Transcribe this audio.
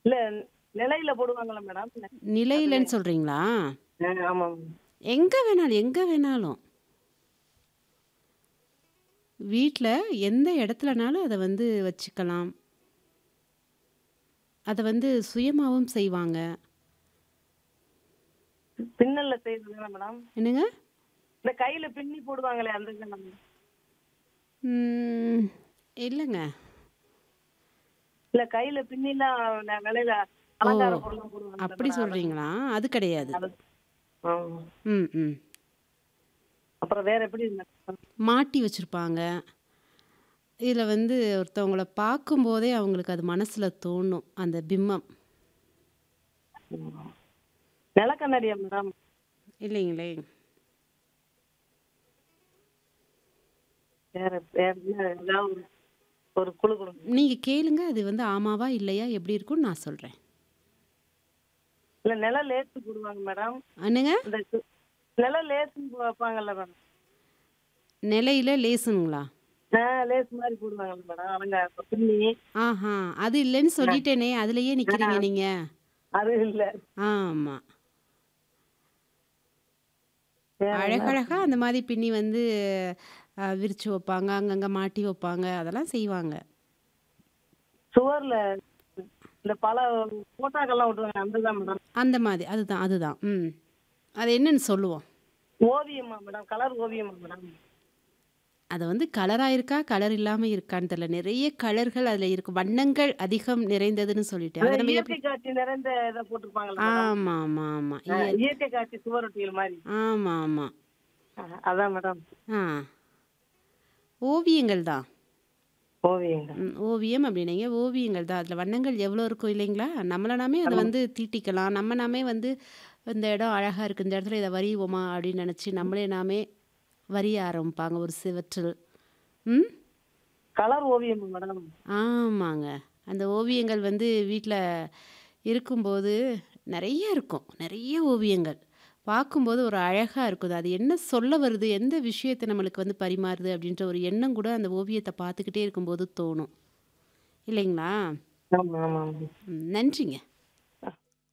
இல்ல நிலையில போடுவாங்கல்ல மேடம் அதுல நிலையிலன்னு சொல்றீங்களா? ஆ, ஆமாம் எங்க வேணாலும் எங்க வேணாலும். வீட்ல எந்த இடத்துலனாலும் அத வந்து வச்சுக்கலாம். அத வந்து சுயமாவும் செய்வாங்க. பின்னல்ல செய்யறது தானே மேடம் என்னங்க? இந்த கையில பின்னி போடுவாங்களே அந்த இது தானே? ம். இல்லங்க. இல்ல கையில பின்னிலாம் ந- நிலையில ஓ! அலங்கார பொருள் போடுவாங்கல்ல அப்படி மேடம் அதான் சொல்றீங்களா? அது கிடையாது. அது ஆ. ம், ம். அப்புறம் வேற எப்படி மேடம் மாட்டி வச்சிருப்பாங்க. இதுல வந்து ஒருத்தவங்கள பார்க்கும்போதே அவங்களுக்கு அது மனசுல தோணும். அந்த பிம்பம். நிலக்கண்ணாடியா மேடம் இல்லைங்களே! வேற வேற என்ன ஏதாவது ஒரு ஒரு குழு கொடுங்க நீங்க கேளுங்க. அது வந்து ஆமாவா? இல்லையா? எப்படி இருக்கும்னு நான் சொல்றேன். இல்ல நில லேசு போடுவாங்க மேடம் என்னங்க? இந்த கு- நில லேசுன்னு வைப்பாங்கல்ல மேடம் நிலையில லேசுங்களா? ஆ லேஸ் மாதிரி போடுவாங்கல்ல மேடம் அலங்கார பின்னி ஆஹா! அது இல்லன்னு சொல்லிட்டேனே! அதுலயே நிக்கிறீங்க நீங்க. அது இல்ல ஆமா. வேற என்ன அழகழகா அந்த மாரி பின்னி வந்து அ விரிச்சு வைப்பாங்க. அங்கங்க மாட்டி வைப்பாங்க. அதெல்லாம் செய்வாங்க. சுவர்ல இந்த பல போட்டாக்கெல்லாம் விட்டுருவாங்க அந்த மேடம் அந்த மாரி. அதுதான், அதுதான். ம். அது என்னன்னு சொல்லுவோம். ஓவியமா மேடம் கலர் ஓவியமா மேடம் அது வந்து கலரா இருக்கா? கலர் இல்லாம இருக்கான்னு தெரியல. நிறைய கலர்கள் அதுல இருக்கு. வண்ணங்கள் அதிகம் நிறைந்ததுன்னு சொல்லிட்டேன். அத அதான் நம்ம இயற்கை எப்படி காட்சி நிறைந்த இதை போட்டிருப்பாங்கல்ல மேடம் ஆமா, ஆமா, ஆமா. ஆ, இயற் இயற்கை காட்சி சுவரொட்டிகள் மாதிரி ஆமா, ஆமா. ஆ, அதான் மேடம் ஆ. ஓவியங்கள் தான். ஓவியங்கள் ம். ஓவியம் அப்படின்னீங்க. ஓவியங்கள் தான். அதுல வண்ணங்கள் எவ்வளோ இருக்கும் இல்லைங்களா? நம்மள நாமே அத ஆமா வந்து தீட்டிக்கலாம். நம்ம நாமே வந்து இந்த இடம் அழகா இருக்கு. இந்த இடத்துல இத வரைவோமா அப்படின்னு நினைச்சு நம்மளே நாமே வரைய ஆரம்பிப்பாங்க ஒரு சுவற்றில். ம். கலர் ஓவியம் மேடம் ஆமாங்க. அந்த ஓவியங்கள் வந்து வீட்ல இருக்கும்போது நெறைய இருக்கும். நெறைய ஓவியங்கள். பார்க்கும்போது ஒரு அழகா இருக்கும். அது என்ன சொல்ல வருது? எந்த விஷயத்த நம்மளுக்கு வந்து பரிமாறுது? அப்படின்ற ஒரு எண்ணம் கூட அந்த ஓவியத்த பார்த்துக்கிட்டே இருக்கும்போது தோணும். இல்லைங்களா? ஆமா ஆமா ஆமா ம். நன்றிங்க.